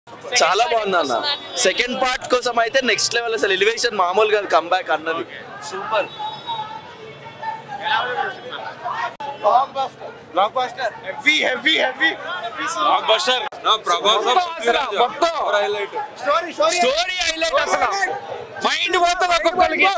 చాలా బాగుంది అన్న సెకండ్ పార్ట్ కోసం అయితే నెక్స్ట్ లెవెల్ అసలు ఎలివేషన్ మామూలు కాదు కంబ్యాక్ అన్నది super blockbuster heavy heavy heavy blockbuster నా Prabhas story story story highlight అసలు మైండ్ పోతుంది ఒక్కొక్కరికి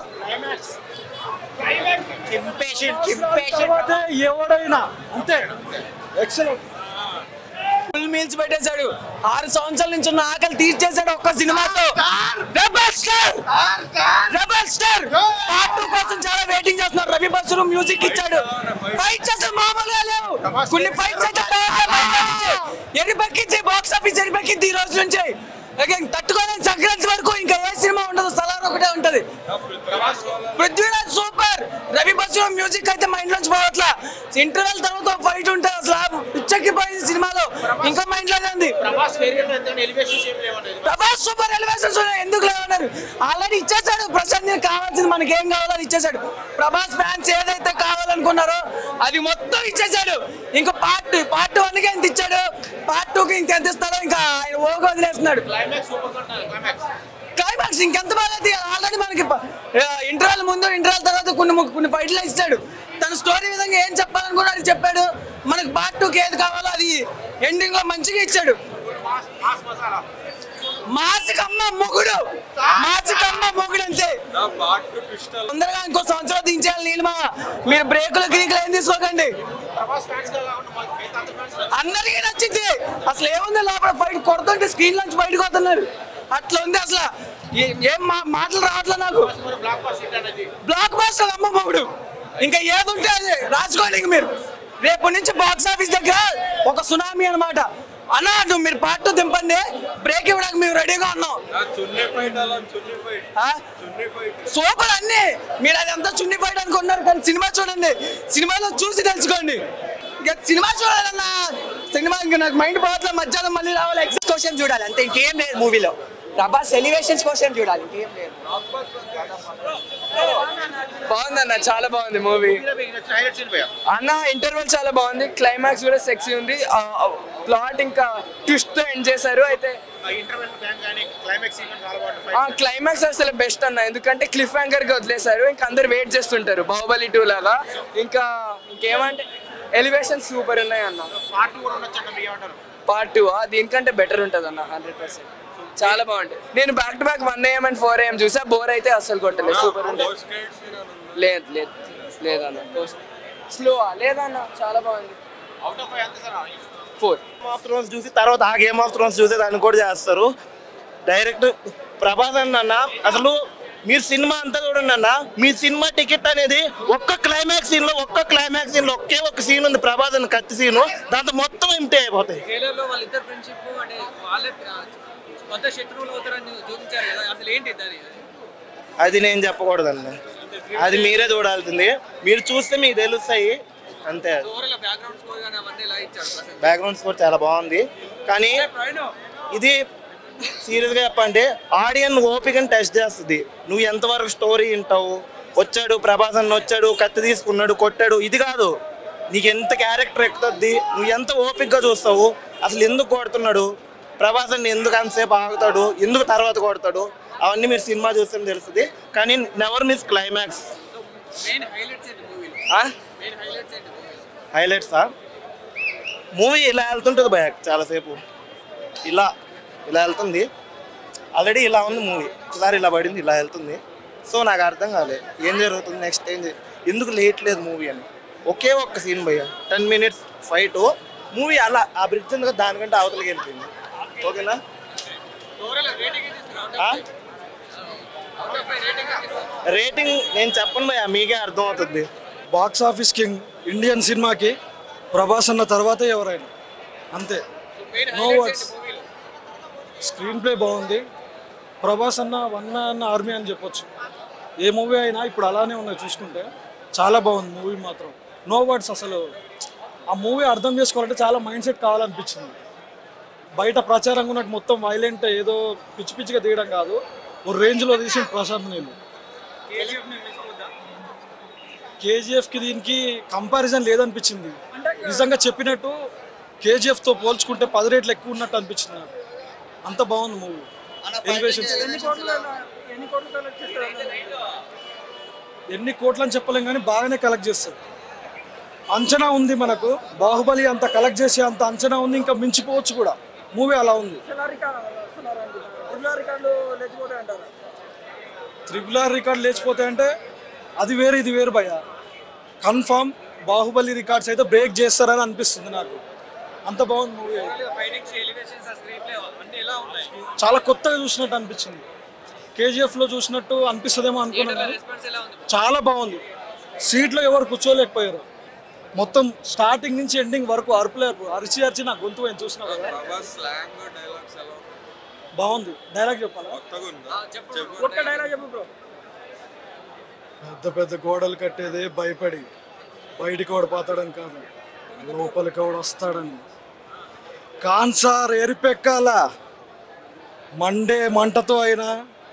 ఎవడైనా అంతే ఎక్సలెంట్ ఫుల్ మీల్స్ పెట్టేశాడు ఆరు సంవత్సరాల నుంచి ఉన్న ఆకలి తీర్చేశాడు ఒక్క సినిమాతో rebel star rebel star part two కోసం చాలా వెయిటింగ్ చేస్తున్నారు రవి బస్సు మ్యూజిక్ ఇచ్చాడు ఫైట్స్ అసలు మామూలుగా లేవు కొన్ని ఫైట్స్ అయితే ఎరిపెక్కించి బాక్స్ ఆఫీస్ ఎరిపెక్కింది ఈ రోజు నుంచి Again, తట్టుకోలేని సంక్రాంతి వరకు ఇంకా ఏ సినిమా ఉండదు సలార్ ఒకటే ఉంటది పృథ్వీరాజ్ సూపర్ రవి బస్సు మ్యూజిక్ అయితే మైండ్ లోంచి పోవట్లా ఇంటర్వెల్ తర్వాత ఫైట్ ఉంటుంది అసలు పిచ్చెక్కిపోయింది సినిమాలో ఇంకా మైండ్ లోనే ఉంది ప్రభాస్ కెరీర్ ఎలివేషన్ ఏం లేవండి ప్రభాస్ సూపర్ ఎలివేషన్స్ ఎందుకు లేవన్నారు ఆల్రెడీ ఇచ్చేసాడు ప్రశాంత్ నీకు కావాల్సింది మనకి ఏం కావాలో అది ఇచ్చేసాడు ప్రభాస్ ఫ్యాన్స్ ఏదైతే కావాలనుకున్నారో అది మొత్తం ఇచ్చేసాడు ఇంకా పార్ట్ పార్ట్ వన్ కి ఎంత ఇచ్చాడు పార్ట్ టూ కి ఇంకెంత ఇస్తాడో ఇంకా ఆయన ఓగ వదిలేస్తున్నాడు క్లైమాక్స్ సూపర్ కొట్టాలి క్లైమాక్స్ క్లైమాక్స్ ఇంకెంత బాగా ఆల్రెడీ మనకి ఇంటర్వెల్ ముందు ఇంటర్వెల్ తర్వాత కొన్ని ము- కొన్ని ఫైట్లు ఇచ్చాడు తన స్టోరీ విధంగా ఏం చెప్పాలనుకున్నా అది చెప్పాడు మనకి పార్ట్ టూకి ఏది కావాలో అది ఎండింగ్ లో మంచిగా ఇచ్చాడు మాస్ మాస్ మసాలా మాసికమ్మ మొగుడు మాసికమ్మ మొగుడు అంతే నా పార్ట్ ట్విస్ట్ తొందరగా ఇంకో సంవత్సరం దించేయాలి నీలిమా మీరు బ్రేకులు గ్రీకులు ఏం తీసుకోకండి ప్రభాస్ ఫ్యాన్స్ గా కాకుండా మాకు మిగతా అందరి ఫ్యాన్స్ అందరికీ నచ్చింది అసలు ఏముంది లోపల ఫైట్ కొడుతుంటే స్క్రీన్ నుంచి బయటకు వస్తున్నారు అట్లా ఉంది అసలు ఏ- ఏం మా- మాటలు రావట్లే నాకు మరి బ్లాక్ బస్టర్ హిట్ అనేది బ్లాక్ బాస్టర్ అమ్మ మొగుడు ఇంకా ఏది ఉంటే అది రాసుకోండి ఇంక మీరు రేపు నుంచి బాక్స్ ఆఫీస్ దగ్గర ఒక సునామీ అన్నమాట అన్నా నువ్వు మీరు పార్ట్ దింపండి బ్రేక్ ఇవ్వడానికి మేము రెడీగా ఉన్నాం నా చున్నీ ఫైట్ అలా చున్నీ ఫైట్ ఆ? చున్నీ ఫైట్ సూపర్ అన్ని మీరు అది ఎంత చున్ని ఫైట్ అనుకున్నారు కానీ సినిమా చూడండి సినిమాలో చూసి తెలుసుకోండి ఇక సినిమా చూడాలన్నా సినిమా ఇంకా నాకు మైండ్ పోవట్లే మధ్యాహ్నం మళ్ళీ రావాలి ఎక్సెస్ కోసం చూడాలి అంతే ఇంకేం లేదు మూవీలో ప్రభాస్ ఎలివేషన్స్ కోసం చూడాలి ఇంకేం లేదు బాగుందన్న చాలా బాగుంది మూవీ హైలైట్ సీన్ పోయా అన్న ఇంటర్వెల్ చాలా బాగుంది క్లైమాక్స్ కూడా సెక్సీ ఉంది ప్లాట్ ఇంకా ట్విస్ట్ తో ఎండ్ చేశారు అయితే ఇంటర్వెల్ బ్యాంక్ కానీ క్లైమాక్స్ సీన్ చాలా బాగుంటుంది ఆ క్లైమాక్స్ అసలు బెస్ట్ అన్న ఎందుకంటే క్లిఫ్ హ్యాంగర్ గా వదిలేశారు ఇంకా అందరు వెయిట్ చేస్తుంటారు బాహుబలి టూ లాగా ఇంకా ఇంకేమంటే ఎలివేషన్ సూపర్ ఉన్నాయి అన్న పార్ట్ కూడా ఉండొచ్చు అన్న మీరు ఏమంటారు పార్ట్ టూ దీనికంటే బెటర్ ఉంటుంది అన్న హండ్రెడ్ పర్సెంట్ చాలా బాగుంటుంది నేను back to back one AM and four AM చూసా బోర్ అయితే అస్సలు కొట్టలేదు సూపర్ ఉంటుంది పోస్ట్ క్రెడిట్ సీన్ అని ఉంది లేదు లేదు లేదన్న స్లో లేదన్న చాలా బాగుంది అవుట్ ఆఫ్ ఫైవ్ ఎంత sir four Game of Thrones చూసి తర్వాత ఆ గేమ్ ఆఫ్ థ్రోన్స్ చూసే దాన్ని కూడా చేస్తారు డైరెక్ట్ ప్రభాస్ అన్న అసలు మీరు సినిమా అంతా చూడండి అన్న మీ సినిమా టికెట్ అనేది ఒక్క క్లైమాక్స్ సీన్ లో ఒక్క క్లైమాక్స్ సీన్ లో ఒకే ఒక్క సీన్ ఉంది ప్రభాస్ అన్న కత్తి సీన్ దాంతో మొత్తం ఇంటే అయిపోతాయి ట్రైలర్లో వాళ్ళిద్దరు ఫ్రెండ్షిప్ అంటే వాళ్ళే ఆ, కొత్త శత్రువులు అవుతారని చూపించారు కదా అసలు ఏంటి దాని అది నేను చెప్పకూడదండి అది మీరే చూడాల్సింది మీరు చూస్తే మీకు తెలుస్తాయి అంతే అది ఓవరాల్ బ్యాక్గ్రౌండ్ స్కోర్ కానీ అవన్నీ ఇలా ఇచ్చారు ప్రసెంట్ బ్యాక్గ్రౌండ్ స్కోర్ చాలా బాగుంది కానీ ఇది సీరియస్గా చెప్పంటే ఆడియన్ ఓపికని టెస్ట్ చేస్తుంది నువ్వు ఎంతవరకు స్టోరీ వింటావు వచ్చాడు ప్రభాస్ అన్న వచ్చాడు కత్తి తీసుకున్నాడు కొట్టాడు ఇది కాదు నీకు ఎంత క్యారెక్టర్ ఎక్కుతుంది నువ్వు ఎంత ఓపికగా చూస్తావు అసలు ఎందుకు కొడుతున్నాడు ప్రభాస్ అన్న ఎందుకు అంతసేపు ఆగుతాడు ఎందుకు తర్వాత కొడతాడు అవన్నీ మీరు సినిమా చూస్తే తెలుస్తుంది కానీ never miss climax main highlights ఏంటి మూవీలో మెయిన్ హైలైట్స్ ఏంటి మూవీలో హైలైట్సా మూవీ ఇలా వెళ్తుంటుంది భయ చాలాసేపు ఇలా ఇలా వెళ్తుంది ఆల్రెడీ ఇలా ఉంది మూవీ ఒకసారి ఇలా పడింది ఇలా వెళ్తుంది సో నాకు అర్థం కాలేదు ఏం జరుగుతుంది నెక్స్ట్ ఏం జరు- ఎందుకు లేట్ లేదు మూవీ అని ఒకే ఒక్క సీన్ భయ్య టెన్ మినిట్స్ ఫైట్ మూవీ అలా ఆ బ్రిడ్జ్ ఉంది కదా దానికంటే అవతలకి వెళ్ళిపోయింది ఓకేనా ఓవరాల్ రేటింగ్ ఏంటి ఇస్తారు ఆ? అవుట్ ఆఫ్ ఫైవ్ రేటింగ్ ఏంటి ఇస్తారు రేటింగ్ నేను చెప్పను భయ్య మీకే అర్థం అవుతుంది బాక్స్ ఆఫీస్ కింగ్ ఇండియన్ సినిమాకి ప్రభాస్ అన్న తర్వాత ఎవరైనా అంతే మెయిన్ No హైలైట్స్ words. ఏంటి మూవీలో స్క్రీన్ ప్లే బాగుంది ప్రభాస్ అన్న వన్ మ్యాన్ ఆర్మీ అని చెప్పొచ్చు ఏ మూవీ అయినా ఇప్పుడు అలానే ఉన్నాయి చూసుకుంటే చాలా బాగుంది మూవీ మాత్రం నో వర్డ్స్ అసలు ఆ మూవీ అర్థం చేసుకోవాలంటే చాలా మైండ్ సెట్ కావాలనిపించింది బయట ప్రచారంగా ఉన్నట్టు మొత్తం వైలెంట్ ఏదో పిచ్చి పిచ్చిగా తీయడం కాదు ఓ రేంజ్లో తీసిన ప్రశాంత్ నీళ్ళు కేజీఎఫ్కి దీనికి కంపారిజన్ లేదనిపించింది నిజంగా చెప్పినట్టు కేజీఎఫ్తో పోల్చుకుంటే పది రేట్లు ఎక్కువ ఉన్నట్టు అనిపించింది నాకు అంత బాగుంది మూవీ ఎలివేషన్స్ ఎన్ని కోట్లు అని చెప్పలేం కానీ బాగానే కలెక్ట్ చేస్తారు అంచనా ఉంది మనకు బాహుబలి అంత కలెక్ట్ చేసే అంత అంచనా ఉంది ఇంకా మించిపోవచ్చు కూడా మూవీ అలా ఉంది త్రిబుల్ ఆర్ రికార్డ్ లేచిపోతాయి అంటే అది వేరు ఇది వేరు భయ కన్ఫామ్ బాహుబలి రికార్డ్స్ అయితే బ్రేక్ చేస్తారని అనిపిస్తుంది నాకు అంత బాగుంది మూవీ ఫైటింగ్స్ ఎలివేషన్స్ ఆ స్క్రీన్ ప్లే అన్ని ఎలా ఉన్నాయి చాలా కొత్తగా చూసినట్టు అనిపించింది కేజీఎఫ్ లో చూసినట్టు అనిపిస్తుందేమో అనుకున్నాను కానీ రెస్పాన్స్ ఎలా ఉంది చాలా బాగుంది సీట్లో ఎవరు కూర్చోలేకపోయారు మొత్తం స్టార్టింగ్ నుంచి ఎండింగ్ వరకు అరుపులే అరుపు. అరిచి అరిచి నా గొంతు పోయింది చూసినా కదా ప్రభాస్ స్లాంగ్ డైలాగ్స్ ఎలా బాగుంది డైలాగ్ చెప్పాలా కొత్తగా ఉందా చెప్పు ఒక్క డైలాగ్ చెప్పు బ్రో పెద్ద పెద్ద గోడలు కట్టేదే భయపడి బయటికి ఓడిపోతాడని కాదు లోపలికి వాడు వస్తాడని కాన్సార్ ఎరిపెక్కాల మండే మంటతో అయినా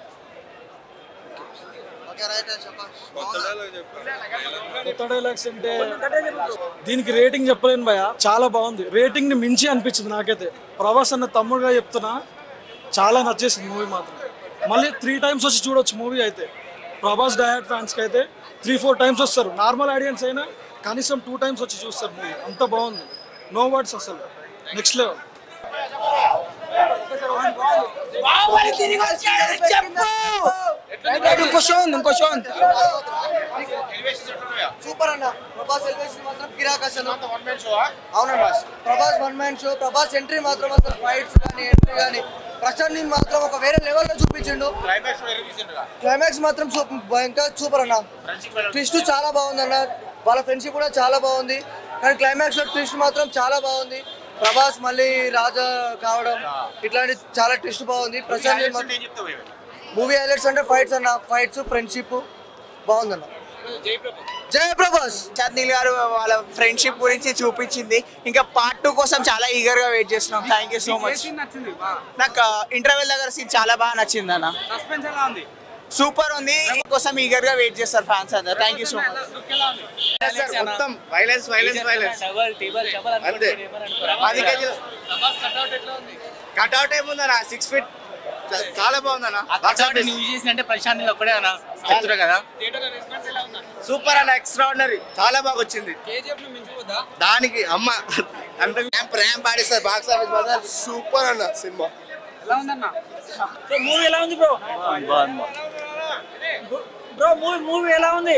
కొత్త డైలాగ్ చెప్పారు కొత్త డైలాగ్స్ అంటే దీనికి రేటింగ్ చెప్పలేను భయ చాలా బాగుంది రేటింగ్ ని మించి అనిపించింది నాకైతే ప్రభాస్ అన్న తమ్ముడుగా చెప్తున్నా చాలా నచ్చేసింది మూవీ మాత్రం మళ్ళీ త్రీ టైమ్స్ వచ్చి చూడొచ్చు మూవీ అయితే ప్రభాస్ డయాట్ ఫ్యాన్స్కి అయితే త్రీ ఫోర్ టైమ్స్ వస్తారు నార్మల్ ఆడియన్స్ అయినా కనీసం టూ టైమ్స్ వచ్చి చూస్తారు మూవీ అంత బాగుంది నో వర్డ్స్ అసలు నెక్స్ట్ లెవెల్ బాహుబలి తిరిగి వచ్చాడు చెప్పు ఇంకో షో ఉంది ఇంకో షో ఉంది సూపర్ అన్న ప్రభాస్ ఎలివేషన్ మాత్రం కిరాక్ అసలు వన్ మ్యాన్ షో అవునన్నా Prabhas one man show Prabhas entry మాత్రం అసలు ఫైట్స్ కానీ ఎంట్రీ కానీ ప్రశాంత్ నీల్ మాత్రం ఒక వేరే లెవెల్లో చూపించిండు క్లైమాక్స్ మాత్రం సూపర్ భయంకర సూపర్ అన్న ట్విస్ట్ చాలా బాగుంది అన్న వాళ్ళ ఫ్రెండ్షిప్ కూడా చాలా బాగుంది కానీ క్లైమాక్స్ లో ట్విస్ట్ మాత్రం చాలా బాగుంది ప్రభాస్ మళ్ళీ రాజా కావడం ఇట్లాంటి చాలా ట్విస్ట్ బాగుంది ప్రశాంత్ మూవీ హైలైట్స్ అంటే ఫైట్స్ అన్న ఫైట్స్ ఫ్రెండ్షిప్ బాగుందన్న జై ప్రభాస్ చందీల్ గారు వాళ్ళ ఫ్రెండ్షిప్ గురించి చూపించింది ఇంకా పార్ట్ టూ కోసం చాలా ఈగర్ గా వెయిట్ చేస్తున్నాం థ్యాంక్ యూ సో మచ్ నచ్చింది నాకు ఇంటర్వెల్ దగ్గర సీన్ చాలా బాగా నచ్చింది అన్న సస్పెన్స్ ఎలా ఉంది సూపర్ ఉంది కోసం ఈగర్ గా వెయిట్ చేస్తారు ఫ్యాన్స్ అందరు thank you so much look ఎలా ఉంది మొత్తం వైలెన్స్ వైలెన్స్ వైలెన్స్ అంతే అది ప్రభాస్ కట్అవుట్ ఎట్లా ఉంది కట్అవుట్ ఏముందన్న సిక్స్ ఫీట్ చాలా బాగుందన్న చేసినట్టే ప్రశాంత్ నీళ్ళు ఒక్కడే అన్న చెప్తున్నా కదా థియేటర్ రెస్పాన్స్ ఎలా ఉందా సూపర్ అన్న ఎక్స్ట్రాడినరీ చాలా బాగా వచ్చింది కేజీఎఫ్ ను మించిపోద్దా దానికి అమ్మ అంటే ర్యాంప్ ర్యాంప్ ఆడిస్తారు బాక్స్ ఆఫీస్ బజార్ సూపర్ అన్న సినిమా ఎలా ఉందన్న సో మూవీ ఎలా ఉంది బ్రో బ్రో మూవీ మూవీ ఎలా ఉంది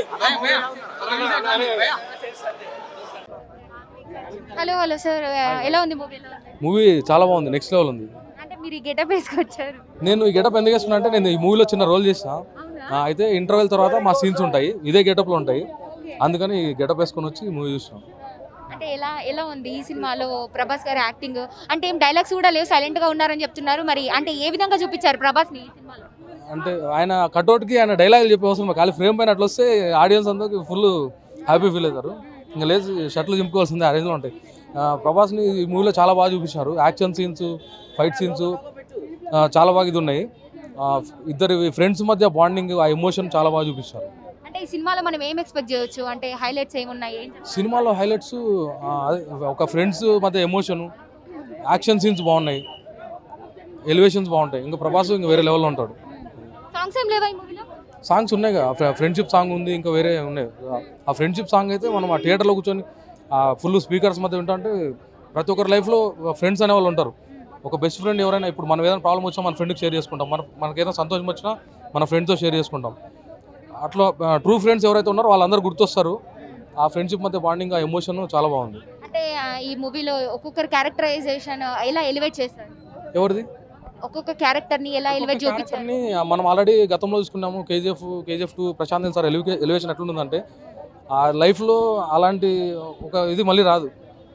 హలో హలో సార్ ఎలా ఉంది మూవీ మూవీ చాలా బాగుంది నెక్స్ట్ లెవెల్ ఉంది అంటే మీరు ఈ గెటప్ వేసుకొచ్చారు నేను ఈ గెటప్ ఎందుకు వేస్తున్నా అంటే నేను ఈ మూవీలో చిన్న రోల్ చేసిన ఆ, అయితే ఇంటర్వెల్ తర్వాత మా సీన్స్ ఉంటాయి ఇదే గెటప్లో ఉంటాయి అందుకని ఈ గెటప్ వేసుకొని వచ్చి మూవీ చూసినాం అంటే ఎలా ఎలా ఉంది ఈ సినిమాలో ప్రభాస్ గారి యాక్టింగ్ అంటే ఏం డైలాగ్స్ కూడా లేవు సైలెంట్ గా ఉన్నారని చెప్తున్నారు మరి అంటే ఏ విధంగా చూపించారు ప్రభాస్ ని ఈ సినిమాలో అంటే ఆయన కట్అవుట్కి ఆయన డైలాగులు చెప్పే అవసరం లేదు. ఖాళీ ఫ్రేమ్ పైన అట్లా వస్తే ఆడియన్స్ అందరికి ఫుల్ హ్యాపీ ఫీల్ అవుతారు ఇంకా లేదు షర్ట్లు చింపుకోవాల్సిందే ఆ రేంజ్లో ఉంటాయి ఆ, ప్రభాస్ని ఈ మూవీలో చాలా బాగా చూపించారు యాక్షన్ సీన్స్ ఫైట్ సీన్స్ చాలా బాగా ఇది ఉన్నాయి ఆ, ఇద్దరు ఫ్రెండ్స్ మధ్య బాండింగ్ ఆ ఎమోషన్ చాలా బాగా చూపించారు అంటే ఈ సినిమాలో మనం ఏం ఎక్స్పెక్ట్ చేయొచ్చు అంటే హైలైట్స్ ఏమున్నాయి ఏం చెప్తారు? సినిమాలో హైలైట్స్ ఒక ఫ్రెండ్స్ మధ్య ఎమోషను యాక్షన్ సీన్స్ బాగున్నాయి ఎలివేషన్స్ బాగుంటాయి ఇంకా ప్రభాస్ ఇంకా వేరే లెవెల్లో ఉంటాడు సాంగ్స్ ఏం లేవా ఈ మూవీలో సాంగ్స్ ఉన్నాయి కదా ఫ్రెండ్షిప్ సాంగ్ ఉంది ఇంకా వేరే ఉన్నాయి ఆ ఫ్రెండ్షిప్ సాంగ్ అయితే మనం ఆ థియేటర్లో కూర్చొని ఆ ఫుల్ స్పీకర్స్ మధ్య వింటుంటే ప్రతి ఒక్కరి లైఫ్లో ఫ్రెండ్స్ అనే వాళ్ళు ఉంటారు ఒక బెస్ట్ ఫ్రెండ్ ఎవరైనా ఇప్పుడు మనం ఏదైనా ప్రాబ్లం వచ్చినా మన ఫ్రెండ్కి షేర్ చేసుకుంటాం మన మనకి ఏదైనా సంతోషం వచ్చినా మన ఫ్రెండ్తో షేర్ చేసుకుంటాం అట్లా ట్రూ ఫ్రెండ్స్ ఎవరైతే ఉన్నారో వాళ్ళందరూ గుర్తొస్తారు ఆ ఫ్రెండ్షిప్ మధ్య బాండింగ్ ఆ ఎమోషన్ చాలా బాగుంది అంటే ఆ, ఈ మూవీలో ఒక్కొక్కరు క్యారెక్టరైజేషన్ ఎలా ఎలివేట్ చేస్తారు ఎవరిది ఒక్కొక్క క్యారెక్టర్ ని ఎలా ఎలివేట్ చూపించారు క్యారెక్టర్ని మనం ఆల్రెడీ గతంలో చూసుకున్నాము KGF KGF two Prashanth Neel sir ఎలివే ఎలివేషన్ ఎట్లుంటుందంటే ఆ లైఫ్లో అలాంటి ఒక ఇది మళ్ళీ రాదు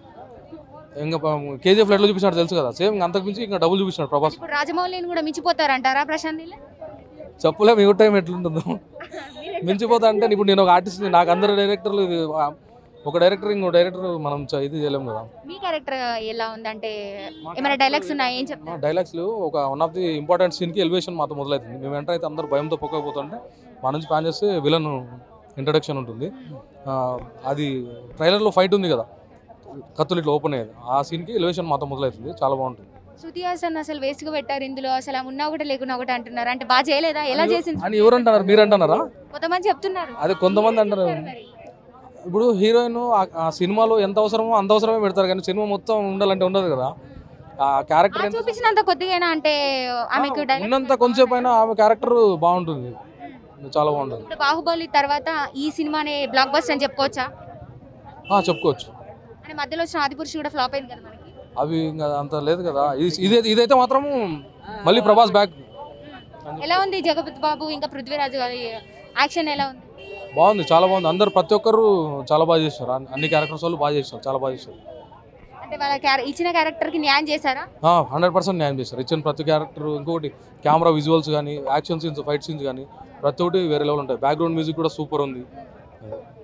ఇంకా కేజీఎఫ్ ఎట్లా చూపించినాడు తెలుసు కదా సేమ్ అంతకు మించి ఇంకా డబుల్ చూపించినాడు ప్రభాస్ ఇప్పుడు రాజమౌళిని కూడా మించిపోతారంటారా ప్రశాంత్ నీల్ చెప్పలేము ఈ టైం ఎట్లుంటుందో మించిపోతా అంటే ఇప్పుడు నేను ఒక ఆర్టిస్ట్ నాకు అందరు డైరెక్టర్లు ఇది ఆ, ఒక డైరెక్టర్ ఇంకో డైరెక్టర్ మనం చ- ఇది చేయలేము కదా మీ క్యారెక్టర్ ఎలా ఉంది అంటే ఏమైనా డైలాగ్స్ ఉన్నాయి ఏం చెప్తారు మా డైలాగ్స్లో ఒక వన్ ఆఫ్ ది ఇంపార్టెంట్ సీన్కి ఎలివేషన్ మాతో మొదలవుతుంది మేము ఎంటర్ అయితే అందరూ భయంతో పొక్కకపోతుంటే మా నుంచి ప్లాన్ చేస్తే విలన్ ఇంట్రడక్షన్ ఉంటుంది ఆ, అది ట్రైలర్లో ఫైట్ ఉంది కదా కత్తులు ఇట్లా ఓపెన్ అయ్యేది ఆ సీన్కి ఎలివేషన్ మాతో మొదలవుతుంది చాలా బాగుంటుంది శృతి హాసన్ అసలు వేస్ట్ గా పెట్టారు ఇందులో అసలు ఆమె ఉన్నా ఒకటి లేకున్నా ఒకటి అంటున్నారు అంటే బాగా చేయలేదా ఎలా చేసింది అని ఎవరు అంటున్నారు మీరు అంటున్నారా కొంతమంది చెప్తున్నారు అదే కొంతమంది అంటారు ఇప్పుడు హీరోయిన్ ఆ- ఆ సినిమాలో ఎంత అవసరమో అంత అవసరమే పెడతారు కానీ సినిమా మొత్తం ఉండాలంటే ఉండదు కదా ఆ క్యారెక్టర్ ఆ చూపించినంత కొద్దిగా అంటే ఆమెకు డైలాగ్ ఉన్నంత కొంచెంసేపు అయినా ఆమె క్యారెక్టర్ బాగుంటుంది చాలా బాగుంటుంది ఇప్పుడు బాహుబలి తర్వాత ఈ సినిమానే బ్లాక్ బస్టర్ అని చెప్పుకోవచ్చా ఆ, చెప్పుకోవచ్చు అంటే మధ్యలో వచ్చిన ఆదిపురుషు కూడా ఫ్లాప్ అయింది కదా మనకి అవి ఇంకా అంత లేదు కదా ఇది- ఇదే ఇదైతే మాత్రము మళ్ళీ ప్రభాస్ బ్యాక్ ఎలా ఉంది జగపతి బాబు ఇంకా పృథ్వీరాజు గారి యాక్షన్ ఎలా ఉంది బాగుంది చాలా బాగుంది అందరు ప్రతి ఒక్కరు చాలా బాగా చేశారు అన్ని- అన్ని క్యారెక్టర్స్ వాళ్ళు బాగా చేశారు చాలా బాగా చేశారు అంటే వాళ్ళ క్యారె ఇచ్చిన క్యారెక్టర్ కి న్యాయం చేశారా హండ్రెడ్ పర్సెంట్ న్యాయం చేశారు ఇచ్చిన ప్రతి క్యారెక్టర్ ఇంకొకటి కెమెరా విజువల్స్ కానీ యాక్షన్ సీన్స్ ఫైట్ సీన్స్ కానీ ప్రతి ఒక్కటి వేరే లెవెల్ ఉంటాయి బ్యాక్గ్రౌండ్ మ్యూజిక్ కూడా సూపర్ ఉంది